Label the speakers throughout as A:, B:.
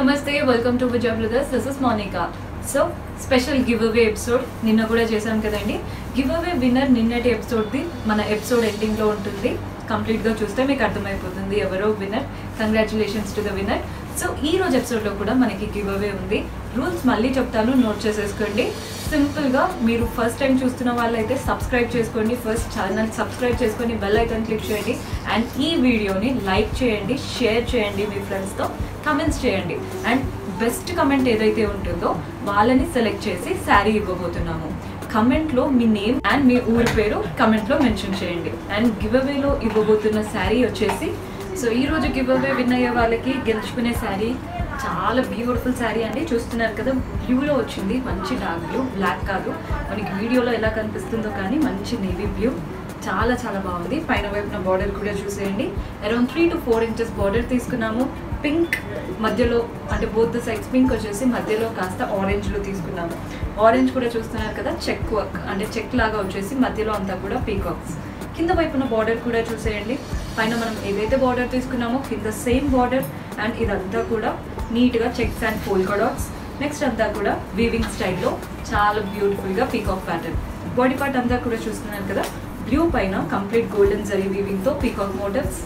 A: నమస్తే welcome to Vijay brothers this is Monica so special giveaway episode నిన్న కూడా చేశాం కదండి గివ్ అవే విన్నర్ నిన్నటి ఎపిసోడ్ది మన ఎపిసోడ్ ఎండింగ్లో ఉంటుంది కంప్లీట్గా చూస్తే మీకు అర్థమైపోతుంది ఎవరో winner congratulations to the winner so ఈ రోజు ఎపిసోడ్లో కూడా మనకి గివ్ అవే ఉంది రూల్స్ మళ్ళీ చెప్తాను నోట్ చేసేసుకోండి సింపుల్గా మీరు ఫస్ట్ టైం చూస్తున్న వాళ్ళైతే సబ్స్క్రైబ్ చేసుకోండి ఫస్ట్ ఛానల్ సబ్స్క్రైబ్ చేసుకొని బెల్ ఐకాన్ క్లిక్ చేయండి అండ్ ఈ వీడియోని లైక్ చేయండి షేర్ చేయండి మీ ఫ్రెండ్స్తో కమెంట్స్ చేయండి అండ్ బెస్ట్ కమెంట్ ఏదైతే ఉంటుందో వాళ్ళని సెలెక్ట్ చేసి శారీ ఇవ్వబోతున్నాము కమెంట్లో మీ నేమ్ అండ్ మీ ఊరి పేరు కమెంట్లో మెన్షన్ చేయండి అండ్ గివ్ అవేలో ఇవ్వబోతున్న శారీ వచ్చేసి సో ఈ రోజు గివ్ అవే విన్ అయ్యే వాళ్ళకి గెలుచుకునే శారీ చాలా బ్యూటిఫుల్ శారీ అండి చూస్తున్నారు కదా బ్లూలో వచ్చింది మంచి డార్క్ బ్లూ బ్లాక్ కాదు మనకి వీడియోలో ఎలా కనిపిస్తుందో కానీ మంచి నేవీ బ్లూ చాలా చాలా బాగుంది పైన వైపున బార్డర్ కూడా చూసేయండి around three to four inches border తీసుకున్నాము పింక్ మధ్యలో అంటే బోత్ ద సైడ్స్ పింక్ వచ్చేసి మధ్యలో కాస్త ఆరెంజ్లో తీసుకున్నాము ఆరెంజ్ కూడా చూస్తున్నారు కదా చెక్ వర్క్ అంటే చెక్ లాగా వచ్చేసి మధ్యలో అంతా కూడా పీకాక్స్ కింద వైపున బార్డర్ కూడా చూసేయండి పైన మనం ఏదైతే బార్డర్ తీసుకున్నామో కింద సేమ్ బార్డర్ అండ్ ఇదంతా కూడా నీట్గా checks and polka dots next అంతా కూడా వీవింగ్ స్టైల్లో చాలా బ్యూటిఫుల్గా పీకాక్ ప్యాటర్న్ బాడీ పార్ట్ అంతా కూడా చూస్తున్నారు కదా బ్లూ పైన కంప్లీట్ గోల్డెన్ జరీ వీవింగ్తో పీకాక్ మోటివ్స్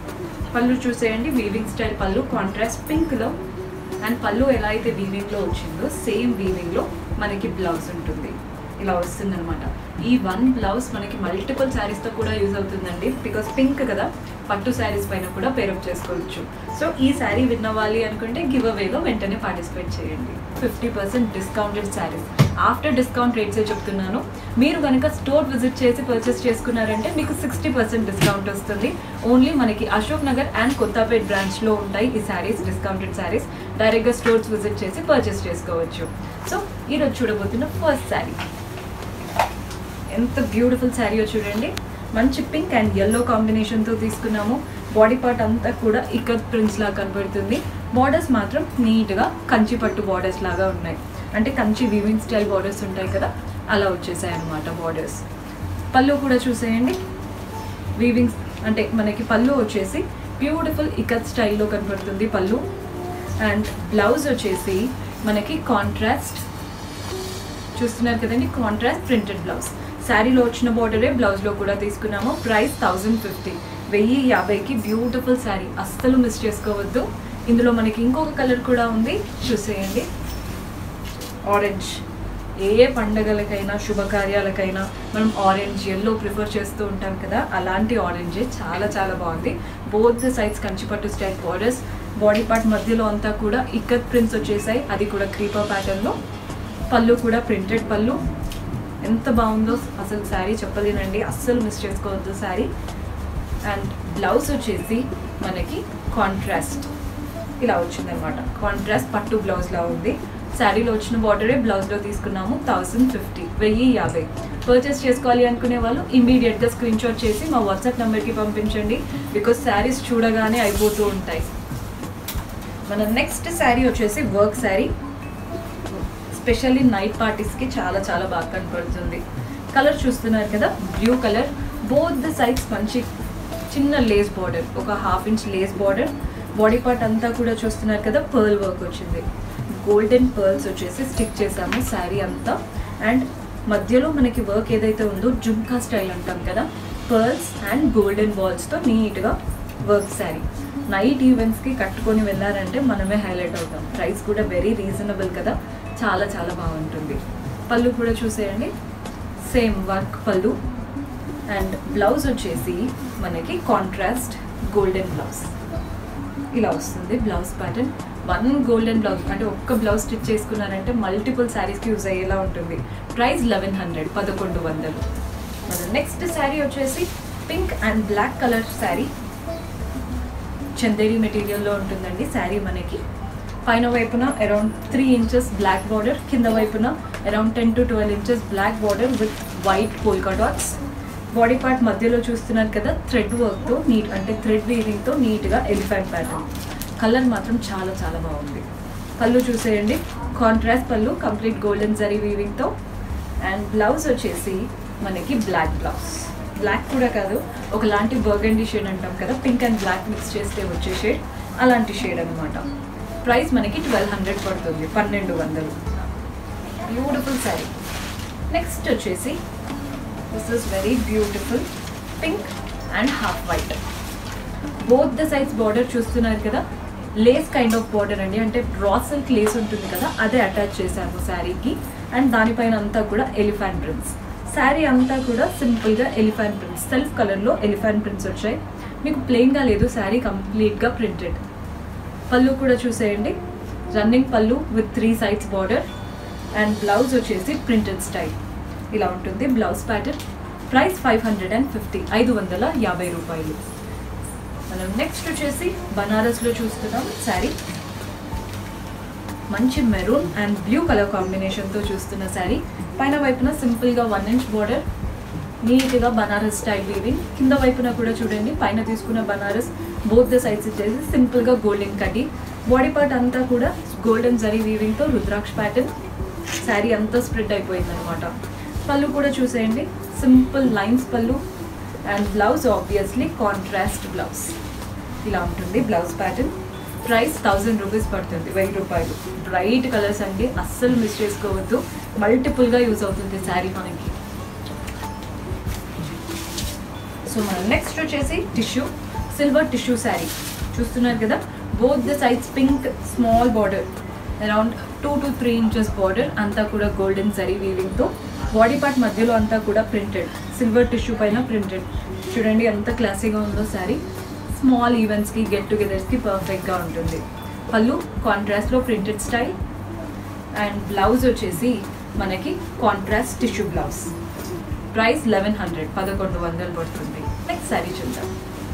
A: పళ్ళు చూసేయండి వీవింగ్ స్టైల్ పళ్ళు కాంట్రాస్ట్ పింక్లో అండ్ పళ్ళు ఎలా అయితే వీవింగ్లో వచ్చిందో సేమ్ వీవింగ్లో మనకి బ్లౌజ్ ఉంటుంది ఇలా వస్తుంది అనమాట ఈ వన్ బ్లౌజ్ మనకి మల్టిపుల్ శారీస్తో కూడా యూజ్ అవుతుందండి బికాస్ పింక్ కదా పట్టు శారీస్ పైన కూడా పేరప్ చేసుకోవచ్చు సో ఈ శారీ విన్ అవ్వాలి అనుకుంటే గివ్ అవేలో వెంటనే పార్టిసిపేట్ చేయండి fifty percent discounted saris after discount రేట్సే చెప్తున్నాను మీరు కనుక స్టోర్ విజిట్ చేసి పర్చేస్ చేసుకున్నారంటే మీకు సిక్స్టీ పర్సెంట్ డిస్కౌంట్ వస్తుంది ఓన్లీ మనకి అశోక్ నగర్ అండ్ కొత్తపేట్ బ్రాంచ్లో ఉంటాయి ఈ శారీస్ డిస్కౌంటెడ్ శారీస్ డైరెక్ట్గా స్టోర్స్ విజిట్ చేసి పర్చేస్ చేసుకోవచ్చు సో ఈరోజు చూడబోతున్న ఫస్ట్ శారీ ఎంత బ్యూటిఫుల్ శారీయో చూడండి మంచి పింక్ అండ్ ఎల్లో కాంబినేషన్తో తీసుకున్నాము బాడీ పార్ట్ అంతా కూడా ఇక్కత్ ప్రింట్స్ లాగా కనబడుతుంది బార్డర్స్ మాత్రం నీట్గా కంచి పట్టు బార్డర్స్ లాగా ఉన్నాయి అంటే కంచి వీవింగ్ స్టైల్ బార్డర్స్ ఉంటాయి కదా అలా వచ్చేసాయి అనమాట బార్డర్స్ పళ్ళు కూడా చూసేయండి వీవింగ్ అంటే మనకి పళ్ళు వచ్చేసి బ్యూటిఫుల్ ఇకత్ స్టైల్లో కనబడుతుంది పళ్ళు అండ్ బ్లౌజ్ వచ్చేసి మనకి కాంట్రాస్ట్ చూస్తున్నారు కదండి కాంట్రాస్ట్ ప్రింటెడ్ బ్లౌజ్ శారీలో వచ్చిన బార్డరే బ్లౌజ్లో కూడా తీసుకున్నాము ప్రైస్ థౌజండ్ ఫిఫ్టీ వెయ్యి యాభైకి బ్యూటిఫుల్ శారీ అస్సలు మిస్ చేసుకోవద్దు ఇందులో మనకి ఇంకొక కలర్ కూడా ఉంది చూసేయండి ఆరెంజ్ ఏ ఏ పండగలకైనా శుభకార్యాలకైనా మనం ఆరెంజ్ ఎల్లో ప్రిఫర్ చేస్తూ ఉంటాం కదా అలాంటి ఆరెంజే చాలా చాలా బాగుంది బోత్ ద సైడ్స్ కంచిపట్టు స్టైల్ బార్డర్స్ బాడీ పార్ట్ మధ్యలో అంతా కూడా ఇక్కత్ ప్రింట్స్ వచ్చేసాయి అది కూడా క్రీపర్ ప్యాటర్న్లో పళ్ళు కూడా ప్రింటెడ్ పళ్ళు ఎంత బాగుందో అసలు శారీ చెప్పలేనండి అస్సలు మిస్ చేసుకోవద్దు శారీ అండ్ బ్లౌజ్ వచ్చేసి మనకి కాంట్రాస్ట్ ఇలా వచ్చిందనమాట కాంట్రాస్ట్ పట్టు బ్లౌజ్లా ఉంది శారీలో వచ్చిన బార్డరే బ్లౌజ్లో తీసుకున్నాము థౌసండ్ ఫిఫ్టీ వెయ్యి యాభై పర్చేస్ చేసుకోవాలి అనుకునే వాళ్ళు ఇమీడియట్గా స్క్రీన్ షాట్ చేసి మా వాట్సాప్ నెంబర్కి పంపించండి బికాస్ శారీస్ చూడగానే అయిపోతూ ఉంటాయి మన నెక్స్ట్ శారీ వచ్చేసి వర్క్ శారీ స్పెషల్లీ నైట్ పార్టీస్కి చాలా చాలా బాగా కనపడుతుంది కలర్ చూస్తున్నారు కదా blue colour both the sides మంచి చిన్న లేస్ బార్డర్ ఒక half inch lace border body part అంతా కూడా చూస్తున్నారు కదా పర్ల్ వర్క్ వచ్చింది గోల్డెన్ పర్ల్స్ వచ్చేసి స్టిక్ చేసాము శారీ అంతా అండ్ మధ్యలో మనకి వర్క్ ఏదైతే ఉందో జుమ్కా స్టైల్ అంటాం కదా పర్ల్స్ అండ్ గోల్డెన్ బాల్స్తో నీట్గా వర్క్ శారీ నైట్ ఈవెంట్స్కి కట్టుకొని వెళ్ళారంటే మనమే హైలైట్ అవుతాం ప్రైస్ కూడా వెరీ రీజనబుల్ కదా చాలా చాలా బాగుంటుంది పళ్ళు కూడా చూసేయండి సేమ్ వర్క్ పళ్ళు అండ్ బ్లౌజ్ వచ్చేసి మనకి కాంట్రాస్ట్ గోల్డెన్ బ్లౌజ్ ఇలా వస్తుంది blouse pattern one golden blouse అంటే ఒక్క బ్లౌజ్ స్టిచ్ చేసుకున్నారంటే మల్టిపుల్ శారీస్కి యూజ్ అయ్యేలా ఉంటుంది ప్రైస్ లెవెన్ హండ్రెడ్ పదకొండు వందలు మన నెక్స్ట్ శారీ వచ్చేసి pink and black colour sari Chanderi మెటీరియల్లో ఉంటుందండి శారీ మనకి పైన వైపున around three inches black border కింద వైపున around ten to twelve inches black border with white polka dots body part మధ్యలో చూస్తున్నారు కదా థ్రెడ్ వర్క్తో నీట్ అంటే థ్రెడ్ వీవింగ్తో నీట్గా ఎలిఫెంట్ ప్యాటర్న్ కలర్ మాత్రం చాలా చాలా బాగుంది పళ్ళు చూసేయండి కాంట్రాస్ట్ పళ్ళు కంప్లీట్ గోల్డెన్ జరీ వీవింగ్తో అండ్ బ్లౌజ్ వచ్చేసి మనకి బ్లాక్ బ్లౌజ్ బ్లాక్ కూడా కాదు ఒకలాంటి బర్గండీ షేడ్ అంటాం కదా పింక్ అండ్ బ్లాక్ మిక్స్ చేస్తే వచ్చే షేడ్ అలాంటి షేడ్ అనమాట ప్రైస్ మనకి ట్వెల్వ్ హండ్రెడ్ పడుతుంది పన్నెండు వందలు బ్యూటిఫుల్ శారీ నెక్స్ట్ వచ్చేసి this is very beautiful pink and half white both the sides border చూస్తున్నారు కదా లేస్ కైండ్ ఆఫ్ బార్డర్ అండి అంటే రా సిల్క్ లేస్ ఉంటుంది కదా అదే అటాచ్ చేశాము శారీకి అండ్ దానిపైన అంతా కూడా ఎలిఫెంట్ ప్రింట్స్ శారీ అంతా కూడా సింపుల్గా ఎలిఫెంట్ ప్రింట్స్ సెల్ఫ్ కలర్లో ఎలిఫెంట్ ప్రింట్స్ వచ్చాయి మీకు ప్లెయిన్గా లేదు శారీ కంప్లీట్గా ప్రింటెడ్ పళ్ళు కూడా చూసేయండి రన్నింగ్ పళ్ళు with three sides border and blouse వచ్చేసి ప్రింటెడ్ స్టైల్ ఇలా ఉంటుంది blouse pattern price five hundred and fifty ఐదు వందల యాభై రూపాయలు మనం నెక్స్ట్ వచ్చేసి బనారస్లో చూస్తున్నాం శారీ మంచి మెరూన్ అండ్ బ్లూ కలర్ కాంబినేషన్తో చూస్తున్న శారీ పైన వైపున సింపుల్గా వన్ ఇంచ్ బార్డర్ నీట్గా బనారస్ స్టైల్ వీవింగ్ కింద వైపున కూడా చూడండి పైన తీసుకున్న బనారస్ బోత్ ద సైడ్స్ ఇచ్చేసి సింపుల్గా గోల్డెన్ కటి బాడీ పార్ట్ అంతా కూడా గోల్డెన్ జరీ వీవింగ్తో రుద్రాక్ష ప్యాటర్న్ శారీ అంతా స్ప్రెడ్ అయిపోయింది అనమాట పళ్ళు కూడా చూసేయండి సింపుల్ లైన్స్ పళ్ళు and blouse obviously contrast blouse ఇలా ఉంటుంది blouse pattern price thousand rupees పడుతుంది వెయ్యి రూపాయలు బ్రైట్ కలర్స్ అండి అస్సలు మిస్ చేసుకోవద్దు మల్టిపుల్గా యూజ్ అవుతుంది శారీ మనకి సో మనం నెక్స్ట్ వచ్చేసి టిష్యూ సిల్వర్ టిష్యూ శారీ చూస్తున్నారు కదా both the sides pink small border around two to three inches border అంతా కూడా గోల్డెన్ జరీ వీవింగ్తో బాడీ పార్ట్ మధ్యలో అంతా కూడా ప్రింటెడ్ సిల్వర్ టిష్యూ పైన ప్రింటెడ్ చూడండి ఎంత క్లాసీగా ఉందో శారీ స్మాల్ ఈవెంట్స్కి గెట్ టుగెదర్స్కి పర్ఫెక్ట్గా ఉంటుంది పళ్ళు కాంట్రాస్ట్లో ప్రింటెడ్ స్టైల్ అండ్ బ్లౌజ్ వచ్చేసి మనకి contrast tissue blouse price eleven hundred పదకొండు వందలు పడుతుంది నెక్స్ట్ శారీ చూద్దాం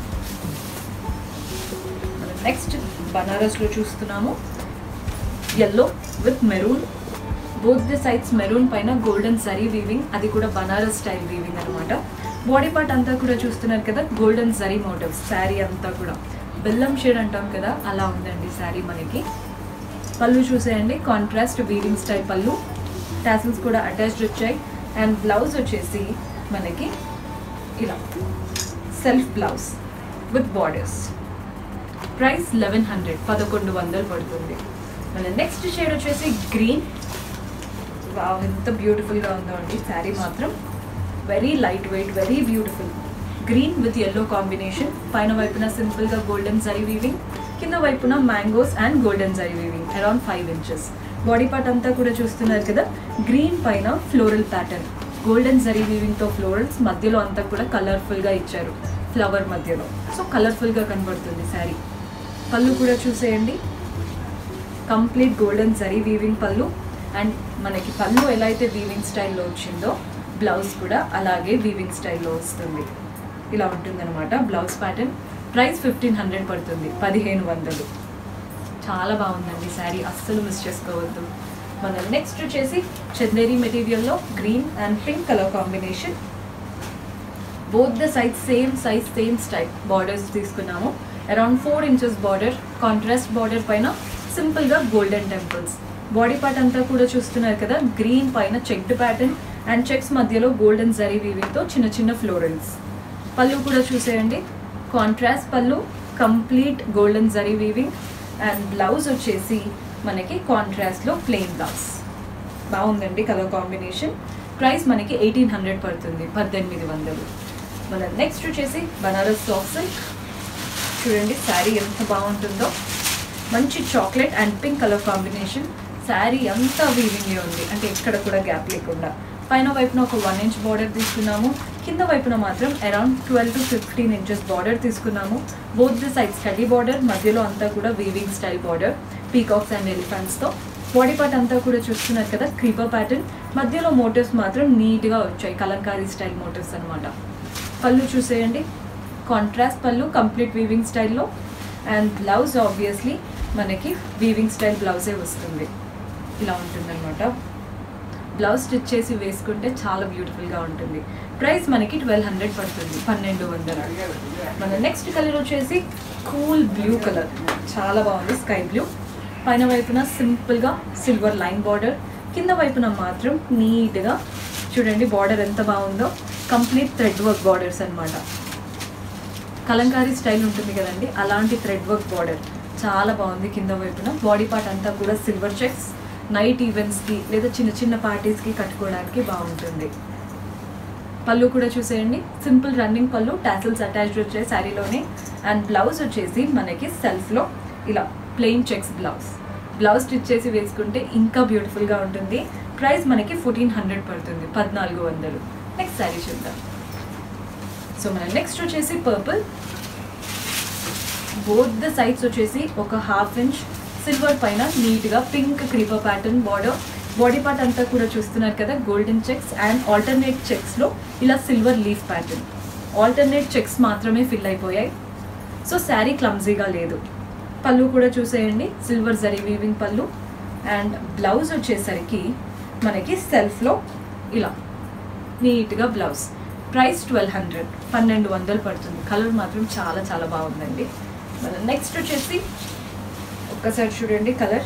A: మనం నెక్స్ట్ బనారస్లో చూస్తున్నాము yellow with maroon both the sides maroon పైన గోల్డెన్ సరీ వీవింగ్ అది కూడా బనారస్ స్టైల్ వీవింగ్ అనమాట బాడీ పార్ట్ అంతా కూడా చూస్తున్నారు కదా గోల్డెన్ జరీ మోటివ్స్ శారీ అంతా కూడా బెల్లం షేడ్ అంటాం కదా అలా ఉందండి శారీ మనకి పళ్ళు చూసేయండి కాంట్రాస్ట్ వీవింగ్ స్టైల్ పళ్ళు టాసిల్స్ కూడా అటాచ్డ్ వచ్చాయి అండ్ బ్లౌజ్ వచ్చేసి మనకి ఇలా self blouse with borders price eleven hundred పదకొండు వందలు పడుతుంది మన నెక్స్ట్ షేడ్ వచ్చేసి గ్రీన్ వావ్ ఎంత బ్యూటిఫుల్గా ఉందో అండి శారీ మాత్రం very light weight very beautiful green with yellow combination పైన వైపున సింపుల్గా గోల్డెన్ జరీ వీవింగ్ కింద వైపున mangoes and golden zari weaving around five inches body part అంతా కూడా చూస్తున్నారు కదా గ్రీన్ పైన ఫ్లోరల్ ప్యాటర్న్ గోల్డెన్ జరీ వీవింగ్తో ఫ్లోరల్స్ మధ్యలో అంతా కూడా కలర్ఫుల్గా ఇచ్చారు ఫ్లవర్ మధ్యలో సో కలర్ఫుల్గా కనబడుతుంది శారీ పళ్ళు కూడా చూసేయండి కంప్లీట్ గోల్డెన్ జరీ వీవింగ్ పళ్ళు అండ్ మనకి పళ్ళు ఎలా అయితే వీవింగ్ స్టైల్లో వచ్చిందో బ్లౌజ్ కూడా అలాగే వీవింగ్ స్టైల్లో వస్తుంది ఇలా ఉంటుందన్నమాట blouse pattern price fifteen hundred పడుతుంది పదిహేను వందలు చాలా బాగుందండి శారీ అస్సలు మిస్ చేసుకోవద్దు మన నెక్స్ట్ వచ్చేసి చందేరి మెటీరియల్లో green and pink colour combination both the size same size same style borders తీసుకున్నాము around four inches border contrast border పైన సింపుల్గా గోల్డెన్ టెంపుల్స్ బాడీ పార్ట్ అంతా కూడా చూస్తున్నారు కదా గ్రీన్ పైన చెక్డ్ ప్యాటర్న్ అండ్ చెక్స్ మధ్యలో గోల్డెన్ జరీ వీవింగ్తో చిన్న చిన్న ఫ్లోరల్స్ పళ్ళు కూడా చూసేయండి కాంట్రాస్ట్ పళ్ళు complete golden zari weaving and blouse వచ్చేసి మనకి కాంట్రాస్ట్లో ప్లెయిన్ బ్లౌజ్ బాగుందండి కలర్ కాంబినేషన్ ప్రైస్ మనకి ఎయిటీన్ హండ్రెడ్ పడుతుంది పద్దెనిమిది వందలు మన నెక్స్ట్ వచ్చేసి బనారస్ సాఫ్ట్ సిల్క్ చూడండి శారీ ఎంత బాగుంటుందో మంచి chocolate and pink colour combination sari అంతా వీవింగే ఉంది అంటే ఎక్కడ కూడా గ్యాప్ లేకుండా పైన వైపున ఒక వన్ ఇంచ్ బార్డర్ తీసుకున్నాము కింద వైపున మాత్రం around twelve to fifteen inches border తీసుకున్నాము both the side study border మధ్యలో అంతా కూడా weaving style border peacocks and ఎలిఫెంట్స్తో బాడీ పార్ట్ అంతా కూడా చూస్తున్నారు కదా క్రీపర్ ప్యాటర్న్ మధ్యలో మోటివ్స్ మాత్రం నీట్గా వచ్చాయి కలంకారీ స్టైల్ మోటివ్స్ అనమాట పళ్ళు చూసేయండి కాంట్రాస్ట్ పళ్ళు కంప్లీట్ వీవింగ్ స్టైల్లో అండ్ బ్లౌజ్ ఆబ్వియస్లీ మనకి వీవింగ్ స్టైల్ బ్లౌజే వస్తుంది ఇలా ఉంటుందన్నమాట బ్లౌజ్ స్టిచ్ చేసి వేసుకుంటే చాలా బ్యూటిఫుల్గా ఉంటుంది ప్రైస్ మనకి ట్వెల్వ్ హండ్రెడ్ పడుతుంది పన్నెండు వందలు మన నెక్స్ట్ కలర్ వచ్చేసి కూల్ బ్లూ కలర్ చాలా బాగుంది స్కై బ్లూ పైన వైపున సింపుల్గా సిల్వర్ లైన్ బార్డర్ కింద వైపున మాత్రం నీట్గా చూడండి బార్డర్ ఎంత బాగుందో కంప్లీట్ థ్రెడ్ వర్క్ బార్డర్స్ అన్నమాట కలంకారీ స్టైల్ ఉంటుంది కదండి అలాంటి థ్రెడ్ వర్క్ బార్డర్ చాలా బాగుంది కింద వైపున బాడీ పార్ట్ అంతా కూడా సిల్వర్ చెక్స్ నైట్ ఈవెంట్స్కి లేదా చిన్న చిన్న పార్టీస్కి కట్టుకోవడానికి బాగుంటుంది పళ్ళు కూడా చూసేయండి సింపుల్ రన్నింగ్ పళ్ళు టాసిల్స్ అటాచ్డ్ వచ్చే శారీలోనే అండ్ బ్లౌజ్ వచ్చేసి మనకి సెల్ఫ్లో ఇలా plain checks blouse blouse stitch చేసి వేసుకుంటే ఇంకా బ్యూటిఫుల్గా ఉంటుంది ప్రైస్ మనకి ఫోర్టీన్ హండ్రెడ్ పడుతుంది పద్నాలుగు వందలు నెక్స్ట్ శారీ చూద్దాం సో మన నెక్స్ట్ వచ్చేసి పర్పుల్ బోత్ ద సైడ్స్ వచ్చేసి ఒక హాఫ్ ఇంచ్ సిల్వర్ పైన నీట్గా pink creeper pattern border body part అంతా కూడా చూస్తున్నారు కదా గోల్డెన్ చెక్స్ అండ్ ఆల్టర్నేట్ చెక్స్లో ఇలా silver leaf pattern alternate checks మాత్రమే ఫిల్ అయిపోయాయి సో శారీ క్లమ్జీగా లేదు పళ్ళు కూడా చూసేయండి సిల్వర్ జరీ వీవింగ్ పళ్ళు అండ్ బ్లౌజ్ వచ్చేసరికి మనకి సెల్ఫ్లో ఇలా నీట్గా బ్లౌజ్ ప్రైస్ ట్వెల్వ్ హండ్రెడ్ పన్నెండు వందలు పడుతుంది కలర్ మాత్రం చాలా చాలా బాగుందండి మన నెక్స్ట్ వచ్చేసి ఒక్కసారి చూడండి కలర్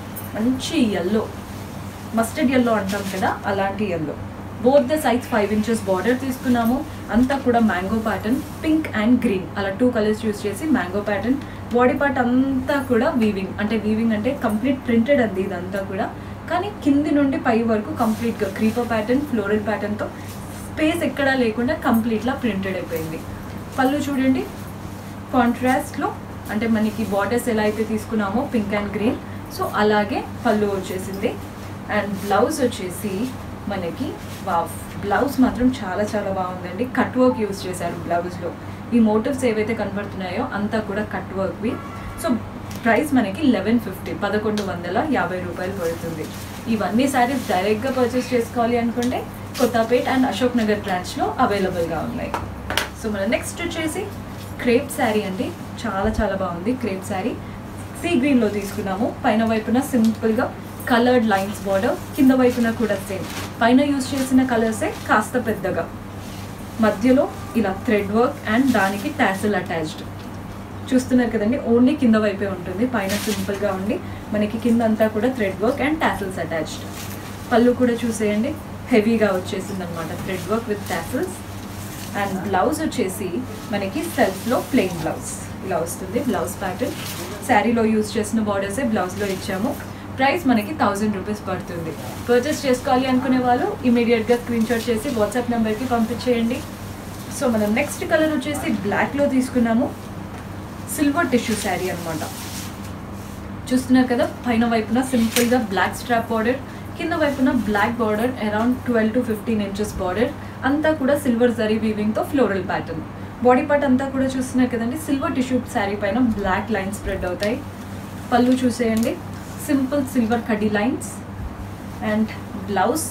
A: మంచి ఎల్లో మస్టర్డ్ ఎల్లో అంటాం కదా అలాంటి yellow both the size five inches border తీసుకున్నాము అంతా కూడా mango pattern pink and green అలా టూ కలర్స్ యూస్ చేసి మ్యాంగో ప్యాటర్న్ బాడీ పార్ట్ అంతా కూడా వీవింగ్ అంటే వీవింగ్ అంటే కంప్లీట్ ప్రింటెడ్ అంది ఇదంతా కూడా కానీ కింది నుండి పై వరకు కంప్లీట్గా క్రీపర్ ప్యాటర్న్ ఫ్లోరల్ ప్యాటర్న్తో స్పేస్ ఎక్కడా లేకుండా కంప్లీట్లా ప్రింటెడ్ అయిపోయింది పళ్ళు చూడండి కాంట్రాస్ట్లో అంటే మనకి బార్డర్స్ ఎలా అయితే తీసుకున్నామో పింక్ అండ్ గ్రీన్ సో అలాగే పళ్ళు వచ్చేసింది అండ్ బ్లౌజ్ వచ్చేసి మనకి వావ్ బ్లౌజ్ మాత్రం చాలా చాలా బాగుందండి కట్ వర్క్ యూస్ చేశారు బ్లౌజ్లో ఈ మోటివ్స్ ఏవైతే కనబడుతున్నాయో అంతా కూడా కట్ వర్క్వి సో ప్రైస్ మనకి లెవెన్ ఫిఫ్టీ పదకొండు వందల యాభై రూపాయలు పడుతుంది ఇవన్నీ శారీస్ డైరెక్ట్గా పర్చేస్ చేసుకోవాలి అనుకుంటే కొత్తపేట్ అండ్ అశోక్ నగర్ బ్రాంచ్లో అవైలబుల్గా ఉన్నాయి సో మన నెక్స్ట్ వచ్చేసి క్రేప్ శారీ అండి చాలా చాలా బాగుంది క్రేప్ శారీ సీ గ్రీన్లో తీసుకున్నాము పైన వైపున సింపుల్గా కలర్డ్ లైన్స్ బార్డర్ కింద వైపున కూడా సేమ్ పైన యూజ్ చేసిన కలర్సే కాస్త పెద్దగా మధ్యలో ఇలా థ్రెడ్ వర్క్ అండ్ దానికి టాసిల్ అటాచ్డ్ చూస్తున్నారు కదండి ఓన్లీ కింద వైపే ఉంటుంది పైన సింపుల్గా ఉండి మనకి కింద అంతా కూడా thread work and tassels attached పళ్ళు కూడా చూసేయండి హెవీగా వచ్చేసింది అనమాట thread work with tassels and blouse వచ్చేసి మనకి సెల్ఫ్లో ప్లెయిన్ బ్లౌజ్ ఇలా వస్తుంది బ్లౌజ్ ప్యాటర్న్ శారీలో యూజ్ చేసిన బార్డర్సే బ్లౌజ్లో ఇచ్చాము ప్రైస్ మనకి థౌజండ్ రూపీస్ పడుతుంది పర్చేస్ చేసుకోవాలి అనుకునే వాళ్ళు ఇమీడియట్గా స్క్రీన్ షాట్ చేసి వాట్సాప్ నెంబర్కి పంపించేయండి సో మనం నెక్స్ట్ కలర్ వచ్చేసి బ్లాక్లో తీసుకున్నాము సిల్వర్ టిష్యూ శారీ అనమాట చూస్తున్నారు కదా పైన వైపున సింపుల్గా బ్లాక్ స్ట్రాప్ బార్డర్ కింద వైపున black border around twelve to fifteen inches border అంతా కూడా సిల్వర్ జరీ వీవింగ్తో ఫ్లోరల్ ప్యాటర్న్ బాడీ పార్ట్ అంతా కూడా చూస్తున్నారు కదండి సిల్వర్ టిష్యూ శారీ పైన బ్లాక్ లైన్స్ స్ప్రెడ్ అవుతాయి పళ్ళు చూసేయండి సింపుల్ సిల్వర్ కడ్డీ లైన్స్ అండ్ బ్లౌజ్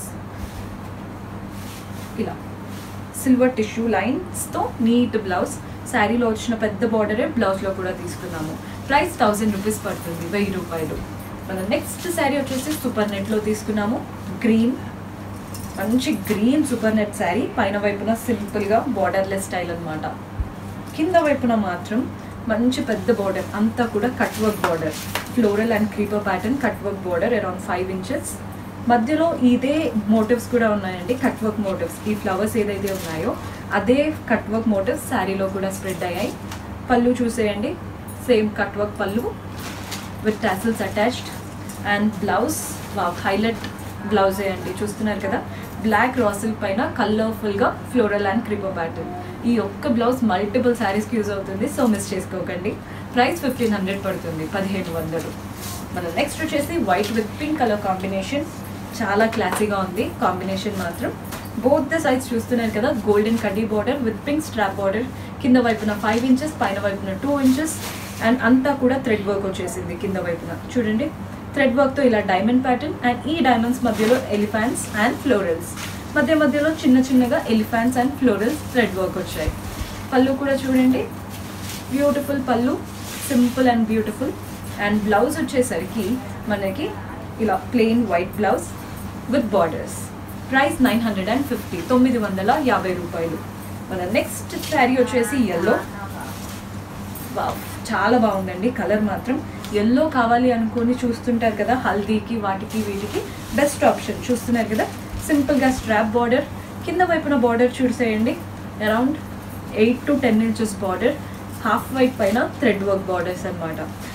A: ఇలా సిల్వర్ టిష్యూ లైన్స్తో నీట్ బ్లౌజ్ శారీలో వచ్చిన పెద్ద బార్డరే బ్లౌజ్లో కూడా తీసుకున్నాము ప్రైస్ థౌజండ్ రూపీస్ పడుతుంది వెయ్యి రూపాయలు మన నెక్స్ట్ శారీ వచ్చేసి సూపర్ నెట్లో తీసుకున్నాము గ్రీన్ మంచి గ్రీన్ సూపర్ నెట్ శారీ పైన వైపున సింపుల్గా బార్డర్లెస్ స్టైల్ అనమాట కింద వైపున మాత్రం మంచి పెద్ద బార్డర్ అంతా కూడా cut work border floral and creeper pattern cut work border around five inches మధ్యలో ఇదే మోటివ్స్ కూడా ఉన్నాయండి కట్ వర్క్ మోటివ్స్ ఈ ఫ్లవర్స్ ఏదైతే ఉన్నాయో అదే కట్ వర్క్ మోటివ్స్ శారీలో కూడా స్ప్రెడ్ అయ్యాయి పళ్ళు చూసేయండి సేమ్ కట్ వర్క్ పళ్ళు with tassels attached and blouse highlight బ్లౌజే అండి చూస్తున్నారు కదా బ్లాక్ రాసిల్ పైన కలర్ఫుల్గా ఫ్లోరల్ అండ్ క్రిపో ప్యాటర్న్ ఈ ఒక్క బ్లౌజ్ మల్టిపుల్ శారీస్కి యూజ్ అవుతుంది సో మిస్ చేసుకోకండి ప్రైస్ ఫిఫ్టీన్ హండ్రెడ్ పడుతుంది పదిహేను వందలు మన నెక్స్ట్ వచ్చేసి white with pink colour combination చాలా క్లాసీగా ఉంది కాంబినేషన్ మాత్రం బోత్ ద సైడ్స్ చూస్తున్నారు కదా గోల్డెన్ కడ్డీ border with pink strap border కింద వైపున ఫైవ్ ఇంచెస్ పైన వైపున టూ ఇంచెస్ అండ్ అంతా కూడా థ్రెడ్ వర్క్ వచ్చేసింది కింద వైపున చూడండి థ్రెడ్ వర్క్తో ఇలా డైమండ్ ప్యాటర్న్ అండ్ ఈ డైమండ్స్ మధ్యలో ఎలిఫాంట్స్ అండ్ ఫ్లోరల్స్ మధ్య మధ్యలో చిన్న చిన్నగా elephants and florals thread work వచ్చాయి పళ్ళు కూడా చూడండి బ్యూటిఫుల్ పళ్ళు simple and beautiful and blouse వచ్చేసరికి మనకి ఇలా plain white blouse with borders price nine hundred and fifty తొమ్మిది వందల యాభై రూపాయలు మన నెక్స్ట్ శారీ వచ్చేసి ఎల్లో వావ్ చాలా బాగుందండి కలర్ మాత్రం ఎల్లో కావాలి అనుకొని చూస్తుంటారు కదా హల్దీకి వాటికి వీటికి బెస్ట్ ఆప్షన్ చూస్తున్నారు కదా సింపుల్గా స్ట్రాప్ బార్డర్ కింద వైపున బార్డర్ చూసేయండి around eight to ten inches border half white పైన థ్రెడ్ వర్క్ బార్డర్స్ అనమాట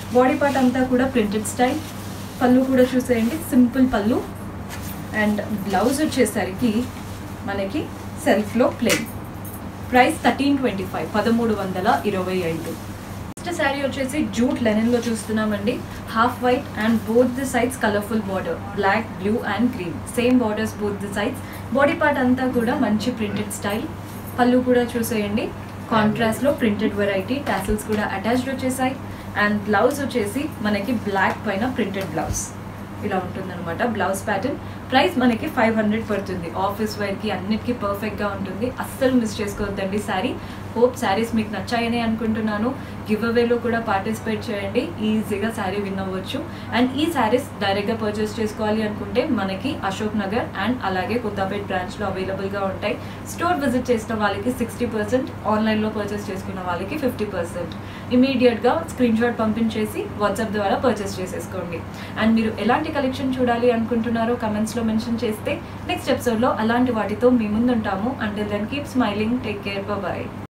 A: బాడీ పార్ట్ అంతా కూడా ప్రింటెడ్ స్టైల్ పళ్ళు కూడా చూసేయండి సింపుల్ పళ్ళు అండ్ బ్లౌజ్ వచ్చేసరికి మనకి సెల్ఫ్లో plain price thirteen twenty five పదమూడు వందల ఇరవై ఐదు నెక్స్ట్ శారీ వచ్చేసి జూట్ లెనిన్ లో చూస్తున్నామండి half white and both the sides colourful border black blue and green same borders both the sides body part అంతా కూడా మంచి ప్రింటెడ్ స్టైల్ పళ్ళు కూడా చూసేయండి కాంట్రాస్ట్ లో ప్రింటెడ్ వెరైటీ టాసిల్స్ కూడా అటాచ్డ్ వచ్చేసాయి అండ్ బ్లౌజ్ వచ్చేసి మనకి బ్లాక్ పైన ప్రింటెడ్ బ్లౌజ్ ఇలా ఉంటుందన్నమాట బ్లౌజ్ ప్యాటర్న్ ప్రైస్ మనకి ఫైవ్ హండ్రెడ్ పడుతుంది ఆఫీస్ వేర్కి అన్నిటికీ పర్ఫెక్ట్గా ఉంటుంది అస్సలు మిస్ చేసుకోవద్దండి శారీ హోప్ శారీస్ మీకు నచ్చాయని అనుకుంటున్నాను గివ్ అవేలో కూడా పార్టిసిపేట్ చేయండి ఈజీగా శారీ విన్ అవ్వచ్చు అండ్ ఈ శారీస్ డైరెక్ట్గా పర్చేస్ చేసుకోవాలి అనుకుంటే మనకి అశోక్ నగర్ అండ్ అలాగే కొత్తపేట్ బ్రాంచ్లో అవైలబుల్గా ఉంటాయి స్టోర్ విజిట్ చేసిన వాళ్ళకి సిక్స్టీ పర్సెంట్ ఆన్లైన్లో పర్చేస్ చేసుకున్న వాళ్ళకి ఫిఫ్టీ పర్సెంట్ ఇమీడియట్గా స్క్రీన్ షాట్ పంపించేసి వాట్సాప్ ద్వారా పర్చేస్ చేసేసుకోండి అండ్ మీరు ఎలాంటి కలెక్షన్ చూడాలి అనుకుంటున్నారో కమెంట్స్లో మెన్షన్ చేస్తే నెక్స్ట్ ఎపిసోడ్లో అలాంటి వాటితో మీ ముందుంటాము until then keep smiling take care bye